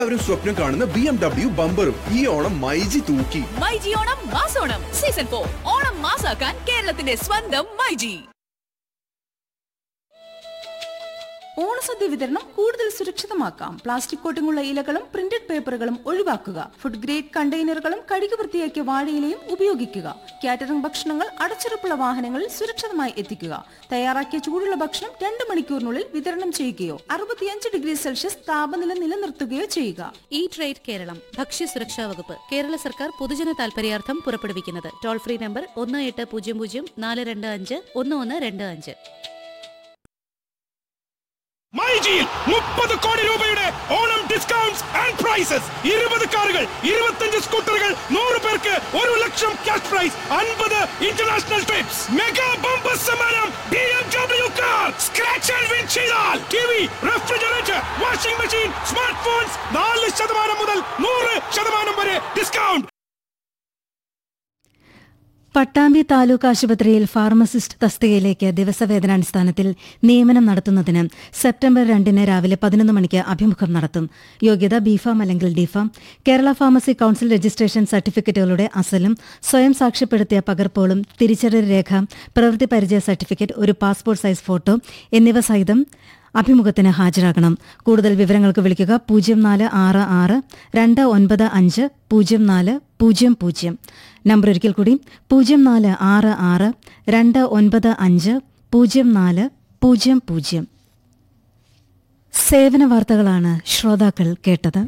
എല്ലാവരും സ്വപ്നം കാണുന്ന ബി എം ഡബ്ല്യു ബമ്പറും ഈ ഓണം മൈജി തൂക്കി മൈജി ഓണം മാസോണം സീസൺ ഫോർ ഓണം മാസാക്കാൻ കേരളത്തിന്റെ സ്വന്തം മൈജി ഓണസദ്യ വിതരണം കൂടുതൽ സുരക്ഷിതമാക്കാം പ്ലാസ്റ്റിക് കോട്ടിങ്ങുള്ള ഇലകളും പ്രിന്റഡ് പേപ്പറുകളും ഒഴിവാക്കുക ഫുഡ് ഗ്രേഡ് കണ്ടെയ്നറുകളും കഴുകി വൃത്തിയാക്കിയ വാഴയിലയും ഉപയോഗിക്കുക കാറ്ററിംഗ് ഭക്ഷണങ്ങൾ അടച്ചുറപ്പുള്ള വാഹനങ്ങളിൽ സുരക്ഷിതമായി എത്തിക്കുക തയ്യാറാക്കിയ ചൂടുള്ള ഭക്ഷണം രണ്ട് മണിക്കൂറിനുള്ളിൽ വിതരണം ചെയ്യുകയോ അറുപത്തിയഞ്ച് ഡിഗ്രി സെൽഷ്യസ് താപനില നിലനിർത്തുകയോ ചെയ്യുക ഈ ട്രേഡ് കേരളം ഭക്ഷ്യസുരക്ഷാ വകുപ്പ് കേരള സർക്കാർ പൊതുജന താൽപര്യാർത്ഥം പുറപ്പെടുവിക്കുന്നത് ടോൾ ഫ്രീ നമ്പർ ഒന്ന് എട്ട് പൂജ്യം പൂജ്യം നാല് രണ്ട് അഞ്ച് ഒന്ന് ഒന്ന് രണ്ട് അഞ്ച് മൈജിയിൽ മുപ്പത് കോടി രൂപയുടെ ഓണം ഡിസ്കൗണ്ട്സ് ആൻഡ് പ്രൈസസ് ഇരുപത് കാറുകൾ ഇരുപത്തഞ്ച് സ്കൂട്ടറുകൾ നൂറ് പേർക്ക് ഒരു ലക്ഷം ക്യാഷ് പ്രൈസ് അൻപത് ഇന്റർനാഷണൽ ട്രിപ്സ് മെഗാ ബമ്പർ സമ്മാനം B M W car scratch and win ചെയ്താൽ T V refrigerator washing machine smart phones നാല് ശതമാനം മുതൽ നൂറ് ശതമാനം വരെ ഡിസ്കൗണ്ട് പട്ടാമ്പി താലൂക്ക് ആശുപത്രിയിൽ ഫാർമസിസ്റ്റ് തസ്തികയിലേക്ക് ദിവസവേതനാടിസ്ഥാനത്തിൽ നിയമനം നടത്തുന്നതിന് സെപ്റ്റംബർ രണ്ടിന് രാവിലെ പതിനൊന്ന് മണിക്ക് അഭിമുഖം നടത്തും യോഗ്യത ബിഫാം അല്ലെങ്കിൽ D Pharm Kerala pharmacy council registration സർട്ടിഫിക്കറ്റുകളുടെ അസലും സ്വയം സാക്ഷ്യപ്പെടുത്തിയ പകർപ്പുകളും തിരിച്ചറിയൽ രേഖ പ്രവൃത്തി പരിചയ സർട്ടിഫിക്കറ്റ് ഒരു പാസ്പോർട്ട് സൈസ് ഫോട്ടോ എന്നിവ സഹിതം അഭിമുഖത്തിന് ഹാജരാകണം കൂടുതൽ വിവരങ്ങൾക്ക് വിളിക്കുക പൂജ്യം നാല് ആറ് ആറ് രണ്ട് ഒൻപത് അഞ്ച് പൂജ്യം നാല് പൂജ്യം പൂജ്യം നമ്പർ ഒരിക്കൽ കൂടി പൂജ്യം നാല് ആറ് ആറ് രണ്ട് ഒൻപത് അഞ്ച് പൂജ്യം നാല് പൂജ്യം പൂജ്യം സേവന വാർത്തകളാണ് ശ്രോതാക്കൾ കേട്ടത്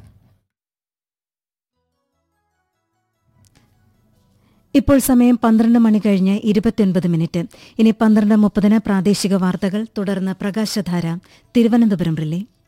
ഇപ്പോൾ സമയം പന്ത്രണ്ട് മണി കഴിഞ്ഞ് ഇരുപത്തിയൊൻപത് മിനിറ്റ് ഇനി പന്ത്രണ്ട് മുപ്പതിന് പ്രാദേശിക വാർത്തകൾ തുടർന്ന് പ്രകാശധാര തിരുവനന്തപുരം റിലേ